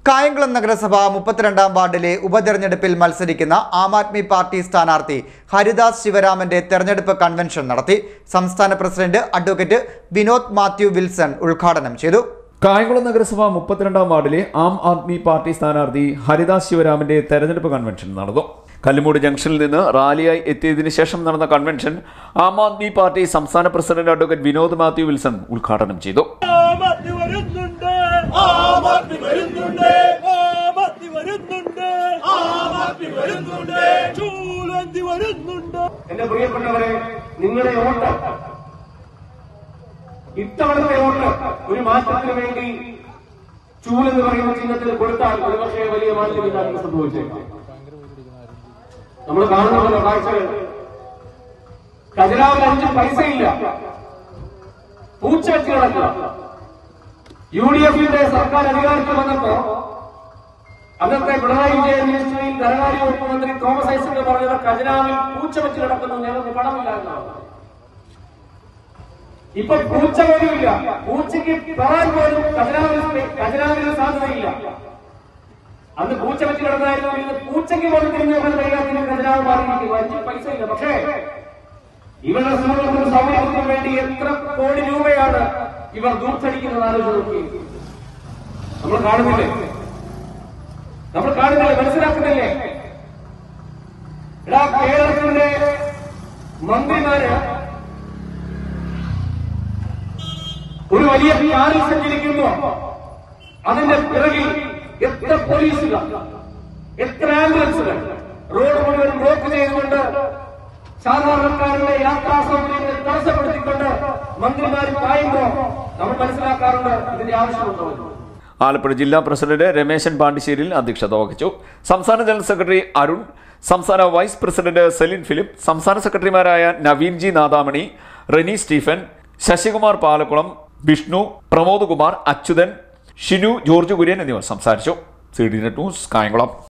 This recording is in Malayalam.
കായംകുളം നഗരസഭ മുപ്പത്തിരണ്ടാം വാർഡിലെ ഉപതെരഞ്ഞെടുപ്പിൽ മത്സരിക്കുന്ന ആം ആദ്മി പാർട്ടി സ്ഥാനാർത്ഥി ഹരിദാസ് ശിവരാമന്റെ തെരഞ്ഞെടുപ്പ് കൺവെൻഷൻ നടത്തി സംസ്ഥാന president advocate Vinod Mathew Wilson ഉദ്ഘാടനം ചെയ്തു കായംകുളം നഗരസഭ മുപ്പത്തിരണ്ടാം വാർഡിലെ ആം ആദ്മി പാർട്ടി സ്ഥാനാർത്ഥി ഹരിദാസ് ശിവരാമന്റെ തെരഞ്ഞെടുപ്പ് കൺവെൻഷൻ നടന്നു കല്ലുമൂട് ജംഗ്ഷനിൽ നിന്ന് റാലിയായി എത്തിയതിനു ശേഷം നടന്ന കൺവെൻഷൻ ആം ആദ്മി പാർട്ടി സംസ്ഥാന president advocate Vinod Mathew Wilson ഉദ്ഘാടനം ചെയ്തു ആമത്തി വരുന്നുണ്ട് ആമത്തി വരുന്നുണ്ട് ആമത്തി വരുന്നുണ്ട് ആമത്തി വരുന്നുണ്ട് ചൂലന്തി വരുന്നുണ്ട് എന്റെ പ്രിയപ്പെട്ടവരെ നിങ്ങളുടെ വോട്ട് ഇത്തവണത്തെ വോട്ട് ഒരു മാറ്റത്തിന് വേണ്ടി ചൂലെന്ന് പറയുന്ന ചിഹ്നത്തിൽ കൊടുത്താൽ ഒരുപക്ഷെ വലിയ മാറ്റം ഇല്ലാതെ സംഭവിച്ചേക്കാം നമ്മൾ കാണുന്ന കാഴ്ചകൾ ഖജനാവിൽ അഞ്ച് പൈസയില്ല പൂച്ച വെച്ച് കിടക്കുക യു ഡി എഫിന്റെ സർക്കാർ അധികാരത്തിൽ വന്നപ്പോ അന്നത്തെ പിണറായി വിജയൻ മിനിസ്റ്ററിൽ ധനകാര്യ വകുപ്പ് മന്ത്രി തോമസ് ഐസക് പറഞ്ഞത് ഖജനാവിൽ പൂച്ച വെച്ച് കിടക്കുന്നു ഞങ്ങൾക്ക് പണമില്ല എന്നാണ് ഇപ്പൊ പൂച്ച പോലുമില്ല പൂച്ചയ്ക്ക് പെറാൻ പോലും ഖജനാവിൽ ഖജനാവിൽ സാധ്യതയില്ല അന്ന് പൂച്ച വെച്ച് കിടന്നായിരുന്നു ഇന്ന് പൂച്ചയ്ക്ക് പോലും തിരിഞ്ഞു നോക്കാൻ കഴിയാത്ത ഖജനാവ് മാറിയിരിക്കുന്നു അഞ്ച് പൈസ ഇല്ല പക്ഷേ ഇവരുടെ സ്ത്രീകൾക്കും സൗകര്യത്തിനും വേണ്ടി എത്ര കോടി രൂപയാണ് ഇവർ ദൂർത്തടിക്കുന്നത് ആലോചിച്ച് നോക്കി നമ്മൾ കാണുന്നില്ലേ നമ്മൾ കാണുന്നില്ലേ മനസ്സിലാക്കുന്നില്ലേ എടാ കേരളത്തിന്റെ മന്ത്രിമാര് ഒരു വലിയ കാറിൽ സഞ്ചരിക്കുന്നു അതിന്റെ പിറകിൽ എത്ര പോലീസുകൾ എത്ര ആംബുലൻസുകൾ റോഡ് മുഴുവൻ ബ്ലോക്ക് ചെയ്തുകൊണ്ട് സാധാരണക്കാരുടെ യാത്രാ സൗകര്യങ്ങളെ തടസ്സപ്പെടുത്തിക്കൊണ്ട് മന്ത്രിമാർ പായുമ്പോ നമ്മൾ മനസ്സിലാക്കാറുണ്ട് ഇതിന്റെ ആവശ്യമുണ്ടോ എന്ന്. ആലപ്പുഴ ജില്ലാ പ്രസിഡന്റ് രമേശൻ പാണ്ടിശ്ശേരിയിൽ അധ്യക്ഷത വഹിച്ചു സംസ്ഥാന ജനറൽ സെക്രട്ടറി അരുൺ സംസ്ഥാന വൈസ് പ്രസിഡന്റ് സെലിൻ ഫിലിപ്പ് സംസ്ഥാന സെക്രട്ടറിമാരായ Naveen G Nadamani Reni Stephen Sasikumar Palakkulam Vishnu Pramod Kumar Achuthan Shinu George Kurian എന്നിവർ സംസാരിച്ചു C D net news Kayamkulam